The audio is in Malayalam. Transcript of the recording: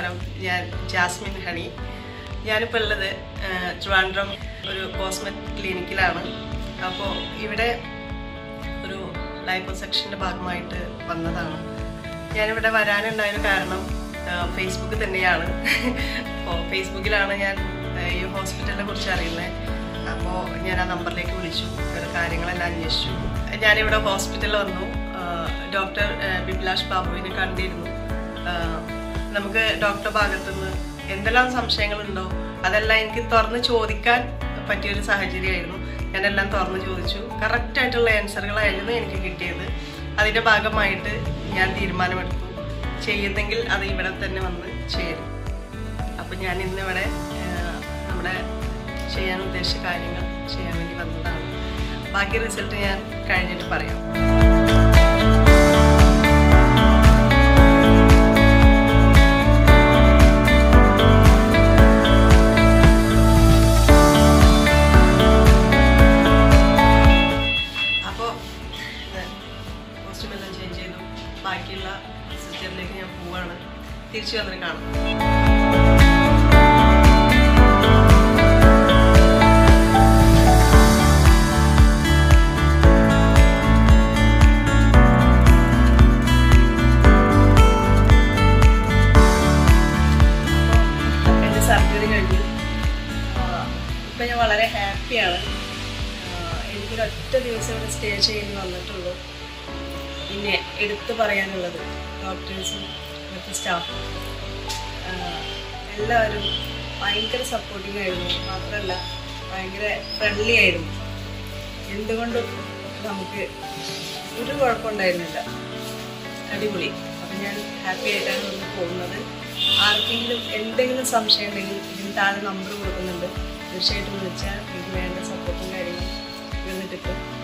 നമസ്കാരം ഞാൻ ജാസ്മിൻ ഹണി ഞാനിപ്പോൾ ഉള്ളത് ആ, ട്രിവാൻഡ്രം ഒരു കോസ്മെറ്റ് ക്ലിനിക്കിലാണ് അപ്പോൾ ഇവിടെ ഒരു ലൈപ്പോസെക്ഷൻ്റെ ഭാഗമായിട്ട് വന്നതാണ് ഞാനിവിടെ വരാനുണ്ടായൊരു കാരണം ഫേസ്ബുക്ക് തന്നെയാണ് അപ്പോൾ ഫേസ്ബുക്കിലാണ് ഞാൻ ആ, ഈ ഹോസ്പിറ്റലിനെ കുറിച്ച് അറിയുന്നത് അപ്പോൾ ഞാൻ ആ നമ്പറിലേക്ക് വിളിച്ചു ഒരു കാര്യങ്ങളെല്ലാം അന്വേഷിച്ചു ഞാനിവിടെ ഹോസ്പിറ്റലിൽ വന്നു ഡോക്ടർ ബിപ്ലാഷ് ബാബുവിനെ കണ്ടിരുന്നു ആ, നമുക്ക് ഡോക്ടർ ഭാഗത്തുനിന്ന് എന്തെല്ലാം സംശയങ്ങളുണ്ടോ അതെല്ലാം എനിക്ക് തുറന്ന് ചോദിക്കാൻ പറ്റിയൊരു സാഹചര്യമായിരുന്നു ഞാനെല്ലാം തുറന്ന് ചോദിച്ചു കറക്റ്റ് ആയിട്ടുള്ള ആൻസറുകളായിരുന്നു എനിക്ക് കിട്ടിയത് അതിൻ്റെ ഭാഗമായിട്ട് ഞാൻ തീരുമാനമെടുത്തു ചെയ്യുന്നെങ്കിൽ അത് ഇവിടെ തന്നെ വന്ന് ചേരും അപ്പം ഞാൻ ഇന്നിവിടെ ആ, നമ്മുടെ ചെയ്യാൻ ഉദ്ദേശിച്ച കാര്യങ്ങൾ ചെയ്യാൻ വേണ്ടി വന്നതാണ് ബാക്കി റിസൾട്ട് ഞാൻ കഴിഞ്ഞിട്ട് പറയാം അപ്പോൾ കോസ്റ്റ്യൂമെല്ലാം ചേഞ്ച് ചെയ്തു ബാക്കിയുള്ള സിസ്റ്ററിലേക്ക് ഞാൻ പോവാണ് തിരിച്ചു വന്നിട്ട് കാണാം എൻ്റെ സർജറി കഴിഞ്ഞു ഇപ്പം ഞാൻ വളരെ ഹാപ്പിയാണ് എനിക്കൊരു ഒറ്റ ദിവസം ഇവിടെ സ്റ്റേ ചെയ്ത് വന്നിട്ടുള്ളൂ പിന്നെ എടുത്തു പറയാനുള്ളത് ഡോക്ടേഴ്സും മറ്റ് സ്റ്റാഫും എല്ലാവരും ഭയങ്കര സപ്പോർട്ടിംഗ് ആയിരുന്നു മാത്രമല്ല ഭയങ്കര ഫ്രണ്ട്ലി ആയിരുന്നു എന്തുകൊണ്ടും നമുക്ക് ഒരു കുഴപ്പമുണ്ടായിരുന്നില്ല അടിപൊളി അപ്പം ഞാൻ ഹാപ്പി ആയിട്ടാണ് വന്ന് പോകുന്നത് ആർക്കെങ്കിലും എന്തെങ്കിലും സംശയം ഉണ്ടെങ്കിൽ ഇതിന് താഴെ നമ്പർ കൊടുക്കുന്നുണ്ട് തീർച്ചയായിട്ടും വിളിച്ചാൽ എനിക്ക് വേണ്ട സപ്പോർട്ടും കാര്യങ്ങളും ഇവിടുന്ന് കിട്ടും